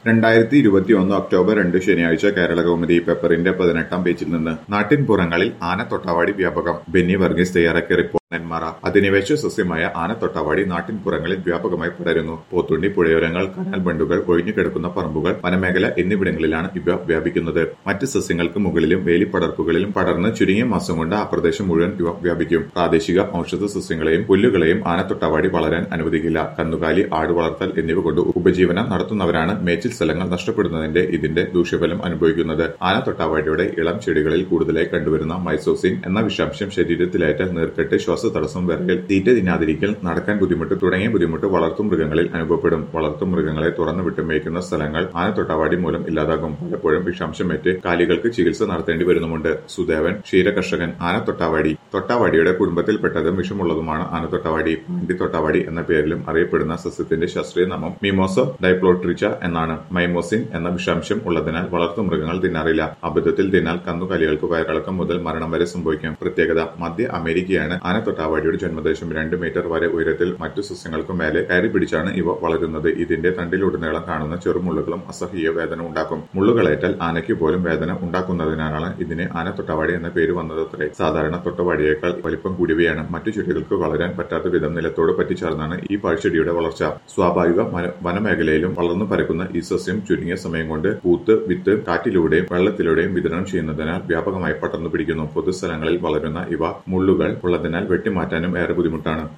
രണ്ടായിരത്തി ഇരുപത്തിയൊന്ന് ഒക്ടോബർ രണ്ട് ശനിയാഴ്ച കേരള കൗമുദി പേപ്പറിന്റെ പതിനെട്ടാം പേജിൽ നിന്ന് നാട്ടിൻപുറങ്ങളിൽ ആനത്തൊട്ടാവാടി വ്യാപകം ബെന്നി വർഗീസ് തയ്യാറാക്കിയ റിപ്പോർട്ട് നെന്മാറ അധിനിവേശ സസ്യമായ ആനത്തൊട്ടാവാടി നാട്ടിൻപുറങ്ങളിൽ വ്യാപകമായി പടരുന്നു പോത്തുണ്ടി പുഴയോരങ്ങൾ കനാൽ ബണ്ടുകൾ ഒഴിഞ്ഞുകിടക്കുന്ന പറമ്പുകൾ വനമേഖല എന്നിവിടങ്ങളിലാണ് ഇവ വ്യാപിക്കുന്നത് മറ്റ് സസ്യങ്ങൾക്ക് മുകളിലും വേലിപ്പടർപ്പുകളിലും പടർന്ന് ചുരുങ്ങിയ മാസം കൊണ്ട് ആ പ്രദേശം മുഴുവൻ ഇവ വ്യാപിക്കും പ്രാദേശിക ഔഷധ സസ്യങ്ങളെയും പുല്ലുകളെയും ആനത്തൊട്ടാവാടി വളരാൻ അനുവദിക്കില്ല കന്നുകാലി ആട് വളർത്തൽ എന്നിവ കൊണ്ട് ഉപജീവനം നടത്തുന്നവരാണ് മേച്ചിൽ സ്ഥലങ്ങൾ നഷ്ടപ്പെടുന്നതിന്റെ ഇതിന്റെ ദൂഷ്യഫലം അനുഭവിക്കുന്നത് ആനത്തൊട്ടാവാടിയുടെ ഇളം ചെടികളിൽ കൂടുതലായി കണ്ടുവരുന്ന മൈസോസിൻ എന്ന വിഷാംശം ശരീരത്തിലേറ്റാൽ നീർക്കെട്ട് ശ്വാസതടസ്സം വിറയൽ തീറ്റ തിന്നാതിരിക്കൽ നടക്കാൻ ബുദ്ധിമുട്ട് തുടങ്ങിയ ബുദ്ധിമുട്ട് വളർത്തു മൃഗങ്ങളിൽ അനുഭവപ്പെടും വളർത്തു മൃഗങ്ങളെ തുറന്നു വിട്ട് മേയ്ക്കുന്ന സ്ഥലങ്ങൾ ആനത്തൊട്ടാവാടി മൂലം ഇല്ലാതാകും പലപ്പോഴും വിഷാംശമേറ്റ് കാലികൾക്ക് ചികിത്സ നടത്തേണ്ടി വരുന്നുമുണ്ട് സുദേവൻ ക്ഷീരകർഷകൻ ആനത്തൊട്ടാവാടി തൊട്ടാവാടിയുടെ കുടുംബത്തിൽപ്പെട്ടതും വിഷമുള്ളതുമാണ് ആനത്തൊട്ടാവാടി പാണ്ടി തൊട്ടാവാടി എന്ന പേരിലും അറിയപ്പെടുന്ന സസ്യത്തിന്റെ ശാസ്ത്രീയ നാമം മിമോസോ ഡൈപ്ലോട്രിച്ച എന്നാണ് മൈമോസിൻ എന്ന വിഷാംശം ഉള്ളതിനാൽ വളർത്തു മൃഗങ്ങൾ തിന്നാറില്ല അബദ്ധത്തിൽ തിന്നാൽ കന്നുകാലികൾക്ക് വയറിളക്കം മുതൽ മരണം വരെ സംഭവിക്കും പ്രത്യേകത മധ്യ അമേരിക്കയാണ് ആനത്തൊട്ടാവാടിയുടെ ജന്മദേശം രണ്ട് മീറ്റർ വരെ ഉയരത്തിൽ മറ്റു സസ്യങ്ങൾക്കും മേലെ കയറി പിടിച്ചാണ് ഇവ വളരുന്നത് ഇതിന്റെ തണ്ടിലുടനീളം കാണുന്ന ചെറുമുള്ളുകളും അസഹ്യ വേദന ഉണ്ടാക്കും മുള്ളുകളേറ്റാൽ ആനയ്ക്ക് പോലും വേദന ഉണ്ടാക്കുന്നതിനാലാണ് ഇതിന് ആനത്തൊട്ടാവാടി എന്ന പേര് വന്നതത്രേ സാധാരണ തൊട്ടവാടിയേക്കാൾ വലിപ്പം കൂടിയവയാണ് മറ്റു ചെടികൾക്ക് വളരാൻ പറ്റാത്ത വിധം നിലത്തോട് പറ്റിച്ചേർന്നാണ് ഈ പാഴ്ചെടിയുടെ വളർച്ച സ്വാഭാവിക വന- വനമേഖലയിലും വളർന്നു പരക്കുന്ന ഈ സസ്യം ചുരുങ്ങിയ സമയം കൊണ്ട് പൂത്ത് വിത്ത് കാറ്റിലൂടെയും വെള്ളത്തിലൂടെയും വിതരണം ചെയ്യുന്നതിനാൽ വ്യാപകമായി പടർന്നു പിടിക്കുന്നു പൊതുസ്ഥലങ്ങളിൽ വളരുന്ന ഇവ മുള്ളുകൾ ഉള്ളതിനാൽ വെട്ടിമാറ്റാനും ഏറെ ബുദ്ധിമുട്ടാണ്